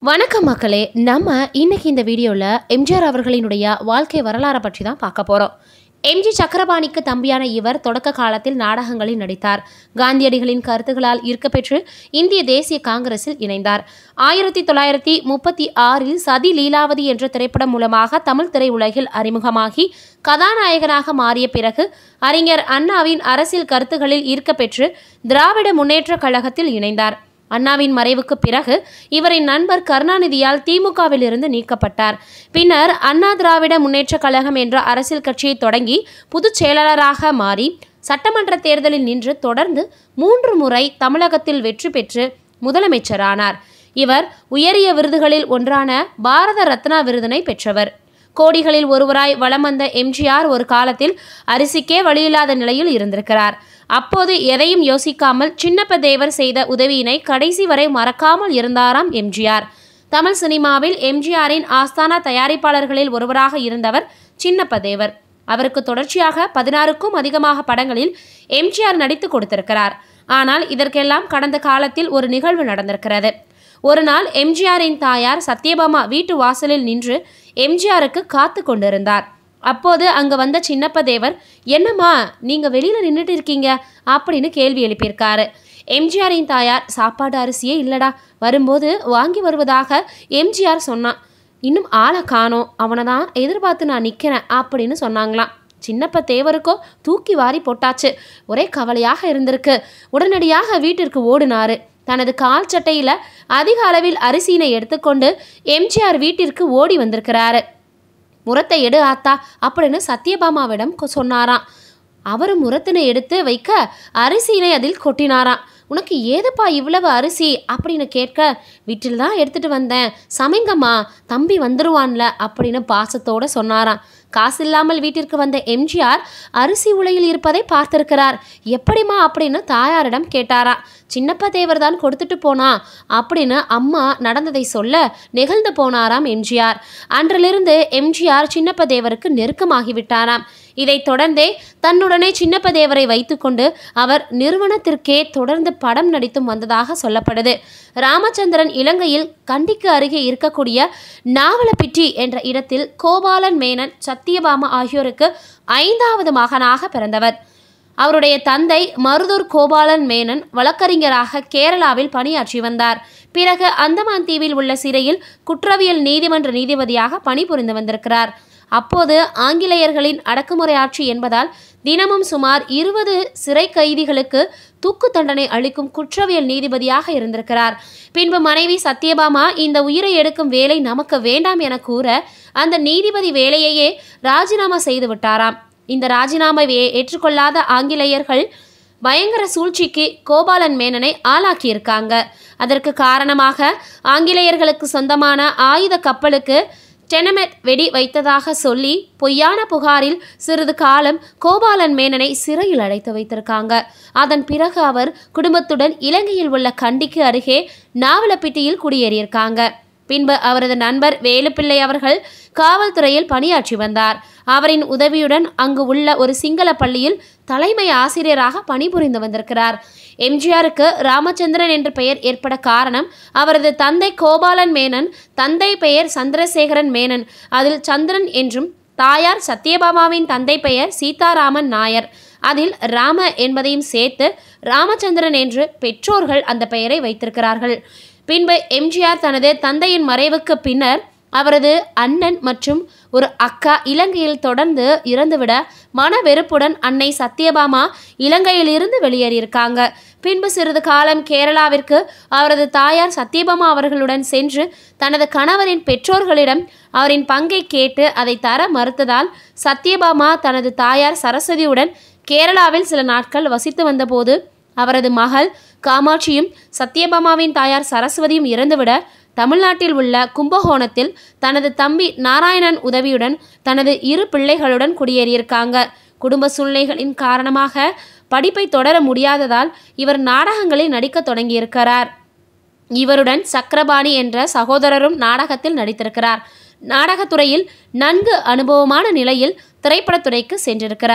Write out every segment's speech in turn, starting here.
வணக்கம் மக்களே நம்ம இன்னைக்கு இந்த வீடியோவில் எம்ஜிஆர் அவர்களினுடைய வாழ்க்கை வரலாறை பற்றி தான் பார்க்க போகிறோம் எம்ஜி சக்கரபாணிக்கு தம்பியான இவர் தொடக்க காலத்தில் நாடகங்களில் நடித்தார் காந்தியடிகளின் கருத்துகளால் ஈர்க்கப்பெற்று இந்திய தேசிய காங்கிரஸில் இணைந்தார் ஆயிரத்தி தொள்ளாயிரத்தி முப்பத்தி ஆறில் சதி லீலாவதி என்ற திரைப்படம் மூலமாக தமிழ் திரையுலகில் அறிமுகமாகி கதாநாயகனாக மாறிய பிறகு அறிஞர் அண்ணாவின் அரசியல் கருத்துகளில் ஈர்க்கப்பெற்று திராவிட முன்னேற்றக் கழகத்தில் இணைந்தார் அண்ணாவின் மறைவுக்கு பிறகு இவரின் நண்பர் கருணாநிதியால் திமுகவில் இருந்து நீக்கப்பட்டார் பின்னர் அண்ணா திராவிட முன்னேற்றக் கழகம் என்ற அரசியல் கட்சியை தொடங்கி பொதுச் செயலாளராக மாறி சட்டமன்ற தேர்தலில் நின்று தொடர்ந்து மூன்று முறை தமிழகத்தில் வெற்றி பெற்று முதலமைச்சரானார் இவர் உயரிய விருதுகளில் ஒன்றான பாரத ரத்னா விருதினை பெற்றவர் கோடிகளில் ஒருவராய் வலம் வந்த எம்ஜிஆர் ஒரு காலத்தில் அரிசிக்கே வழியில்லாத நிலையில் இருந்திருக்கிறார் அப்போது எதையும் யோசிக்காமல் சின்னப்ப தேவர் செய்த உதவியினை கடைசி வரை மறக்காமல் இருந்தாராம் எம்ஜிஆர் தமிழ் சினிமாவில் எம்ஜிஆரின் ஆஸ்தான தயாரிப்பாளர்களில் ஒருவராக இருந்தவர் சின்னப்ப தேவர் அவருக்கு தொடர்ச்சியாக பதினாறுக்கும் அதிகமாக படங்களில் எம்ஜிஆர் நடித்து கொடுத்திருக்கிறார் ஆனால் இதற்கெல்லாம் கடந்த காலத்தில் ஒரு நிகழ்வு நடந்திருக்கிறது ஒரு நாள் எம்ஜிஆரின் தாயார் சத்யபாமா வீட்டு வாசலில் நின்று எம்ஜிஆருக்கு காத்து கொண்டிருந்தார் அப்போது அங்கே வந்த சின்னப்ப தேவர் என்னம்மா நீங்கள் வெளியில் நின்றுட்டு இருக்கீங்க அப்படின்னு கேள்வி எழுப்பியிருக்காரு எம்ஜிஆரின் தாயார் சாப்பாடு அரிசியே இல்லடா வரும்போது வாங்கி வருவதாக எம்ஜிஆர் சொன்னான் இன்னும் ஆளை காணோம் அவனை தான் எதிர்பார்த்து நான் நிற்கிறேன் அப்படின்னு சொன்னாங்களாம் சின்னப்ப தேவருக்கோ தூக்கி வாரி போட்டாச்சு ஒரே கவலையாக இருந்திருக்கு உடனடியாக வீட்டிற்கு ஓடினாரு தனது கால் சட்டையில் அதிக அளவில் அரிசியினை எடுத்துக்கொண்டு எம்ஜிஆர் வீட்டிற்கு ஓடி வந்திருக்கிறாரு முரத்தை எடு ஆத்தா அப்படின்னு சத்யபாமாவிடம் கொ- சொன்னாராம் அவரும் முரத்தினை எடுத்து வைக்க அரிசியினை அதில் கொட்டினாராம் உனக்கு ஏதுப்பா இவ்வளவு அரிசி அப்படின்னு கேட்க வீட்டில் தான் எடுத்துட்டு வந்தேன் சமைங்கம்மா தம்பி வந்துருவான்ல அப்படின்னு பாசத்தோட சொன்னாராம் காசு இல்லாமல் வீட்டிற்கு வந்த எம்ஜிஆர் அரிசி உலையில் இருப்பதை பார்த்திருக்கிறார் எப்படிம்மா அப்படின்னு தாயாரிடம் கேட்டாராம் சின்னப்ப தேவர் தான் கொடுத்துட்டு போனா அப்படின்னு அம்மா நடந்ததை சொல்ல நெகிழ்ந்து போனாராம் எம்ஜிஆர் அன்றிலிருந்து எம்ஜிஆர் சின்னப்ப தேவருக்கு நெருக்கமாகிவிட்டாராம் இதைத் தொடர்ந்தே தன்னுடனே சின்னப்ப தேவரை வைத்துக்கொண்டு அவர் நிறுவனத்திற்கே தொடர்ந்து படம் நடித்தும் வந்ததாக சொல்லப்படுது ராமச்சந்திரன் இலங்கையில் கண்டிக்கு அருகே இருக்கக்கூடிய நாவலப்பிட்டி என்ற இடத்தில் கோபாலன் மேனன் சத்தியபாமா ஆகியோருக்கு ஐந்தாவது மகனாக பிறந்தவர் அவருடைய தந்தை மருதூர் கோபாலன் மேனன் வழக்கறிஞராக கேரளாவில் பணியாற்றி வந்தார் பிறகு அந்தமான் தீவில் உள்ள சிறையில் குற்றவியல் நீதிமன்ற நீதிபதியாக பணிபுரிந்து வந்திருக்கிறார் அப்போது ஆங்கிலேயர்களின் அடக்குமுறை ஆட்சி என்பதால் தினமும் சுமார் இருபது சிறை கைதிகளுக்கு தூக்கு தண்டனை அளிக்கும் குற்றவியல் நீதிபதியாக இருந்திருக்கிறார் பின்பு மனைவி சத்யபாமா இந்த உயிரை எடுக்கும் வேலை நமக்கு வேண்டாம் என கூற அந்த நீதிபதி வேலையையே ராஜினாமா செய்து விட்டாராம் இந்த ராஜினாமாவை ஏற்றுக்கொள்ளாத ஆங்கிலேயர்கள் பயங்கர சூழ்ச்சிக்கு கோபாலன் மேனனை ஆளாக்கியிருக்காங்க அதற்கு காரணமாக ஆங்கிலேயர்களுக்கு சொந்தமான ஆயுத கப்பலுக்கு டெனமெட் வெடி வைத்ததாக சொல்லி பொய்யான புகாரில் சிறிது காலம் கோபாலன் மேனனை சிறையில் அடைத்து வைத்திருக்காங்க அதன் பிறகு அவர் குடும்பத்துடன் இலங்கையில் உள்ள கண்டிக்கு அருகே நாவலப்பிட்டியில் குடியேறியிருக்காங்க பின்பு அவரது நண்பர் வேலுப்பிள்ளை அவர்கள் காவல்துறையில் பணியாற்றி வந்தார் அவரின் உதவியுடன் அங்கு உள்ள ஒரு சிங்கள பள்ளியில் தலைமை ஆசிரியராக பணிபுரிந்து வந்திருக்கிறார் எம்ஜிஆருக்கு ராமச்சந்திரன் என்ற பெயர் ஏற்பட காரணம் அவரது தந்தை கோபாலன் மேனன் தந்தை பெயர் சந்திரசேகரன் மேனன் அதில் சந்திரன் என்றும் தாயார் சத்யபாமாவின் தந்தை பெயர் சீதாராமன் நாயர் அதில் ராம என்பதையும் சேர்த்து ராமச்சந்திரன் என்று பெற்றோர்கள் அந்த பெயரை வைத்திருக்கிறார்கள் பின்பு எம்ஜிஆர் தனது தந்தையின் மறைவுக்கு பின்னர் அவரது அண்ணன் மற்றும் ஒரு அக்கா இலங்கையில் தொடர்ந்து இறந்துவிட மன வெறுப்புடன் அன்னை சத்யபாமா இலங்கையிலிருந்து வெளியேறியிருக்காங்க பின்பு சிறிது காலம் கேரளாவிற்கு அவரது தாயார் சத்யபாமா அவர்களுடன் சென்று தனது கணவரின் பெற்றோர்களிடம் அவரின் பங்கை கேட்டு அதை தர மறுத்ததால் சத்யபாமா தனது தாயார் சரஸ்வதியுடன் கேரளாவில் சில நாட்கள் வசித்து வந்தபோது அவரது மகள் காமாட்சியும் சத்யபாமாவின் தாயார் சரஸ்வதியும் இறந்துவிட தமிழ்நாட்டில் உள்ள கும்பகோணத்தில் தனது தம்பி நாராயணன் உதவியுடன் தனது இரு பிள்ளைகளுடன் குடியேறியிருக்காங்க குடும்ப சூழ்நிலைகளின் காரணமாக படிப்பை தொடர முடியாததால் இவர் நாடகங்களில் நடிக்க தொடங்கியிருக்கிறார் இவருடன் சக்கரபாணி என்ற சகோதரரும் நாடகத்தில் நடித்திருக்கிறார் நாடகத்துறையில் நன்கு அனுபவமான நிலையில் திரைப்படத்துறைக்கு சென்றிருக்கிறார்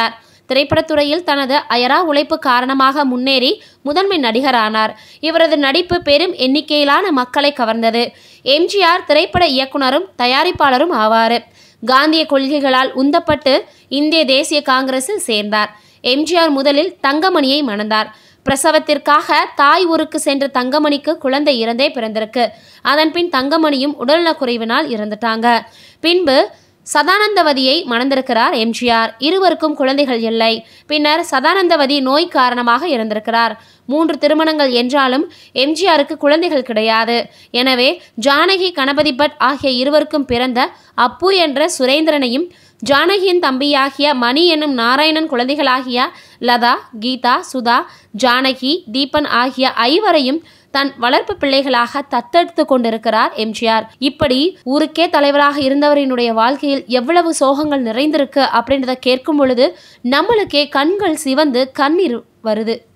திரைப்படத்துறையில் தனது அயரா உழைப்பு காரணமாக முன்னேறி முதன்மை நடிகரானார் இவரது நடிப்பு பெரும் எண்ணிக்கையிலான மக்களை கவர்ந்தது எம்ஜிஆர் திரைப்பட இயக்குனரும் தயாரிப்பாளரும் ஆவார் காந்திய கொள்கைகளால் உந்தப்பட்டு இந்திய தேசிய காங்கிரஸில் சேர்ந்தார் எம்ஜிஆர் முதலில் தங்கமணியை மணந்தார் பிரசவத்திற்காக தாய் ஊருக்கு சென்ற தங்கமணிக்கு குழந்தை இறந்தே பிறந்திருக்கு அதன் பின் தங்கமணியும் உடல்நலக்குறைவினால் இறந்துட்டாங்க பின்பு சதானந்தவதியை மணந்திருக்கிறார் எம்ஜிஆர் இருவருக்கும் குழந்தைகள் இல்லை பின்னர் சதானந்தவதி நோய் காரணமாக இறந்திருக்கிறார் மூன்று திருமணங்கள் என்றாலும் எம்ஜிஆருக்கு குழந்தைகள் கிடையாது எனவே ஜானகி கணபதி பட் ஆகிய இருவருக்கும் பிறந்த அப்பு என்ற சுரேந்திரனையும் ஜானகியின் தம்பியாகிய மணி என்னும் நாராயணன் குழந்தைகளாகிய லதா கீதா சுதா ஜானகி தீபன் ஆகிய ஐவரையும் தன் வளர்ப்பு பிள்ளைகளாக தத்தெடுத்து கொண்டிருக்கிறார் எம்ஜிஆர் இப்படி ஊருக்கே தலைவராக இருந்தவரினுடைய வாழ்க்கையில் எவ்வளவு சோகங்கள் நிறைந்திருக்கு அப்படின்றத கேட்கும் பொழுது நம்மளுக்கே கண்கள் சிவந்து கண்ணீர் வருது